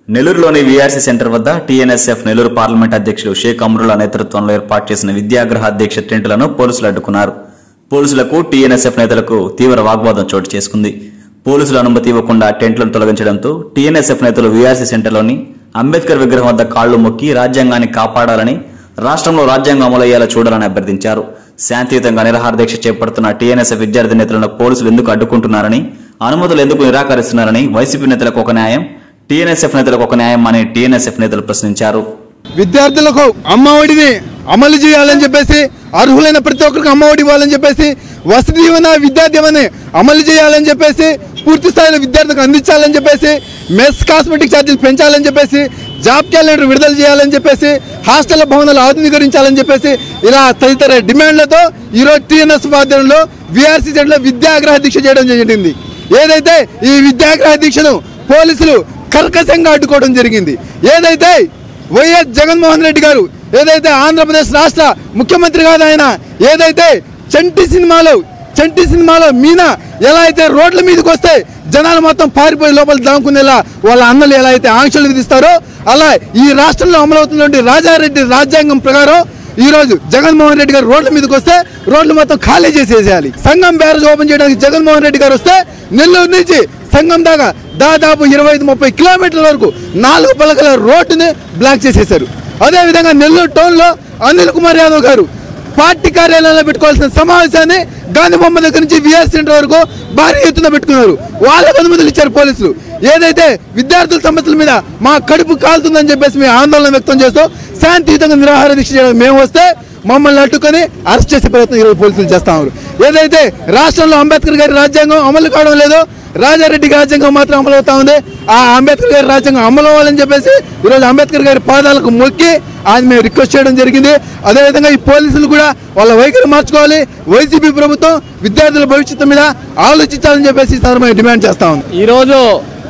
నెల్లూరులోని VRC centre వద్ద TNSF Nellore parliament అధ్యక్షులు షేక్ అమ్రుల నేతృత్వంలో ఏర్పాటు చేసిన విద్యాగ్రహ అధ్యక్ష టెంటులను పోలీసులు అడ్డుకున్నారు పోలీసులకు టీఎన్ఎస్ఎఫ్ నేతలకు తీవ్ర వాగ్వాదం చోటు చేసుకుంది పోలీసులు అనుమతి ఇవ్వకుండా టెంట్లను తొలగించడంతో టీఎన్ఎస్ఎఫ్ నేతలు వీఆర్సీ సెంటర్లోని అంబేద్కర్ విగ్రహం వద్ద కాళ్లు మొక్కి రాజ్యాంగాన్ని కాపాడాలని రాష్ట్రంలో రాజ్యాంగం అమలయ్యేలా చూడాలని అభ్యర్థించారు శాంతియుతంగా నిరాహార దీక్ష చేపడుతున్న టీఎన్ఎస్ఎఫ్ విద్యార్థి నేతలను పోలీసులు ఎందుకు అడ్డుకుంటున్నారని అనుమతులు ఎందుకు నిరాకరిస్తున్నారని వైసీపీ నేతలకు ఒక న్యాయం టీఎన్ఎస్ఎఫ్ నేతలకు ఒక న్యాయం అని టీఎన్ఎస్ఎఫ్ నేతలు ప్రశ్నించారు విద్యార్థులకు అమ్మఒడిని అమలు చేయాలని చెప్పేసి అర్హులైన ప్రతి ఒక్కరికి అమ్మఒడి ఇవ్వాలని చెప్పేసి వసతి దీవెన విద్యా దీవెన అమలు చేయాలని చెప్పేసి పూర్తి స్థాయిలో విద్యార్థులకు అందించాలని చెప్పేసి మెస్ కాస్మెటిక్ ఛార్జీలు పెంచాలని చెప్పేసి జాబ్ క్యాలెండర్ విడుదల చేయాలని చెప్పేసి హాస్టల్ భవనాలు ఆధునీకరించాలని చెప్పేసి ఇలా తదితర డిమాండ్లతో ఈరోజు టీఎన్ఎస్ ఆధ్వర్యంలో విఆర్సీ జడ్లో విద్యాగ్రహ దీక్ష చేయడం జరిగింది ఏదైతే ఈ విద్యాగ్రహ దీక్షను పోలీసులు కర్కశంగా అడ్డుకోవడం జరిగింది ఏదైతే వైఎస్ జగన్మోహన్ రెడ్డి గారు ఏదైతే ఆంధ్రప్రదేశ్ రాష్ట్ర ముఖ్యమంత్రి కాదు ఆయన ఏదైతే చంటి సినిమాలో చంటి సినిమాలో మీన ఎలా అయితే రోడ్ల మీదకి వస్తే జనాలు మొత్తం పారిపోయి లోపల దాముకునేలా వాళ్ళ అన్నలు ఎలా అయితే ఆంక్షలు విధిస్తారో అలా ఈ రాష్ట్రంలో అమలవుతున్నటువంటి రాజారెడ్డి రాజ్యాంగం ప్రకారం ఈ రోజు జగన్మోహన్ రెడ్డి గారు రోడ్ల మీదకి వస్తే రోడ్లు మొత్తం ఖాళీ చేసేసేయాలి సంఘం బ్యారేజ్ ఓపెన్ చేయడానికి జగన్మోహన్ రెడ్డి గారు వస్తే నెల్లూరు నుంచి సంఘం దాకా దాదాపు ఇరవై ఐదు ముప్పై కిలోమీటర్ల వరకు నాలుగు పలకల రోడ్డుని బ్లాక్ చేసేశారు అదేవిధంగా నెల్లూరు టౌన్లో అనిల్ కుమార్ యాదవ్ గారు పార్టీ కార్యాలయంలో పెట్టుకోవాల్సిన సమావేశాన్ని గాంధీ బొమ్మ దగ్గర నుంచి విఆర్ సెంటర్ వరకు భారీ ఎత్తున పెట్టుకున్నారు వాళ్ళకు అనుమతులు ఇచ్చారు పోలీసులు ఏదైతే విద్యార్థుల సమస్యల మీద మా కడుపు కాలుతుందని చెప్పేసి మేము ఆందోళన వ్యక్తం చేస్తూ శాంతియుతంగా నిరాహార దీక్ష చేయడం మేము వస్తే మమ్మల్ని అడ్డుకొని అరెస్ట్ చేసే ప్రయత్నం ఈరోజు పోలీసులు చేస్తా ఉన్నారు ఏదైతే రాష్ట్రంలో అంబేద్కర్ గారి రాజ్యాంగం అమలు కావడం లేదో రాజారెడ్డి రాజ్యాంగం మాత్రం అమలు అవుతా ఉంది ఆ అంబేద్కర్ గారి రాజ్యాంగం అమలు అవ్వాలని చెప్పేసి ఈరోజు అంబేద్కర్ గారి పాదాలకు మొక్కి ఆయన మేము రిక్వెస్ట్ చేయడం జరిగింది అదేవిధంగా ఈ పోలీసులు కూడా వాళ్ళ వైఖరి మార్చుకోవాలి వైసీపీ ప్రభుత్వం విద్యార్థుల భవిష్యత్తు మీద ఆలోచించాలని చెప్పేసి ఈ సందర్భంగా డిమాండ్ చేస్తా ఉంది ఈరోజు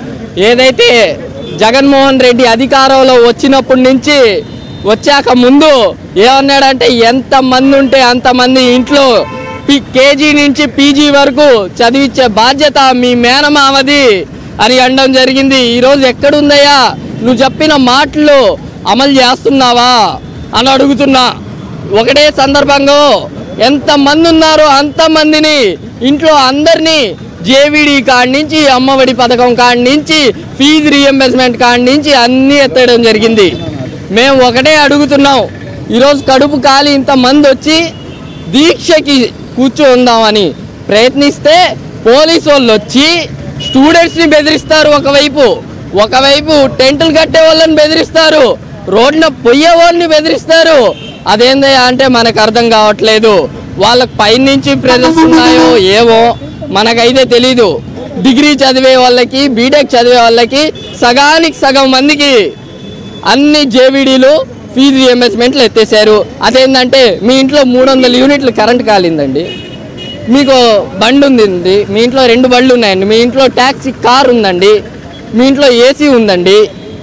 ఏదైతే జగన్మోహన్ రెడ్డి అధికారంలో వచ్చినప్పటి నుంచి వచ్చాక ముందు ఏమన్నాడంటే ఎంత మంది ఉంటే అంతమంది ఇంట్లో పి- కేజీ నుంచి పీజీ వరకు చదివించే బాధ్యత మీ మేనమామది అని అనడం జరిగింది ఈరోజు ఎక్కడుందయ్యా నువ్వు చెప్పిన మాటలు అమలు చేస్తున్నావా అని అడుగుతున్నా ఒకటే సందర్భంగా ఎంతమంది ఉన్నారో అంతమందిని ఇంట్లో అందరినీ జేవిడి కాడి నుంచి అమ్మఒడి పథకం కాడి నుంచి ఫీజు రీఎంబర్స్మెంట్ కాడి నుంచి అన్నీ ఎత్తడం జరిగింది మేము ఒకటే అడుగుతున్నాం ఈరోజు కడుపు కాలి ఇంతమంది వచ్చి దీక్షకి కూర్చుందామని ప్రయత్నిస్తే పోలీసు వాళ్ళు వచ్చి స్టూడెంట్స్ని బెదిరిస్తారు ఒకవైపు ఒకవైపు టెంట్లు కట్టే వాళ్ళని బెదిరిస్తారు రోడ్న పొయ్యే వాళ్ళని బెదిరిస్తారు అదేందయ్యా అంటే మనకు అర్థం కావట్లేదు వాళ్ళకి పైనుంచి ప్రెజర్స్ ఉన్నాయో ఏమో మనకైతే తెలీదు డిగ్రీ చదివే వాళ్ళకి బీటెక్ చదివే వాళ్ళకి సగానికి సగం మందికి అన్ని జేవిడీలు ఫీజు రియంబర్స్మెంట్లు ఎత్తేసారు అదేంటంటే మీ ఇంట్లో మూడు వందల యూనిట్లు కరెంట్ కాలిందండి మీకు బండి ఉంది మీ ఇంట్లో రెండు బళ్ళు ఉన్నాయండి మీ ఇంట్లో ట్యాక్సీ కార్ ఉందండి మీ ఇంట్లో ఏసీ ఉందండి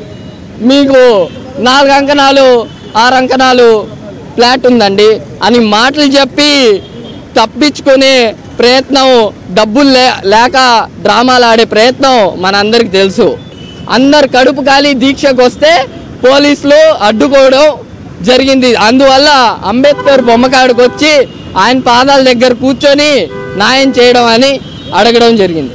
మీకు నాలుగు అంకణాలు ఆరు అంకణాలు ఫ్లాట్ ఉందండి అని మాటలు చెప్పి తప్పించుకునే ప్రయత్నం డబ్బులు లే లేక డ్రామాలు ఆడే ప్రయత్నం మనందరికి తెలుసు అందరు కడుపు ఖాళీ దీక్షకు వస్తే పోలీసులు అడ్డుకోవడం జరిగింది అందువల్ల అంబేద్కర్ బొమ్మకాడికి వచ్చి ఆయన పాదాల దగ్గర కూర్చొని న్యాయం చేయడం అని అడగడం జరిగింది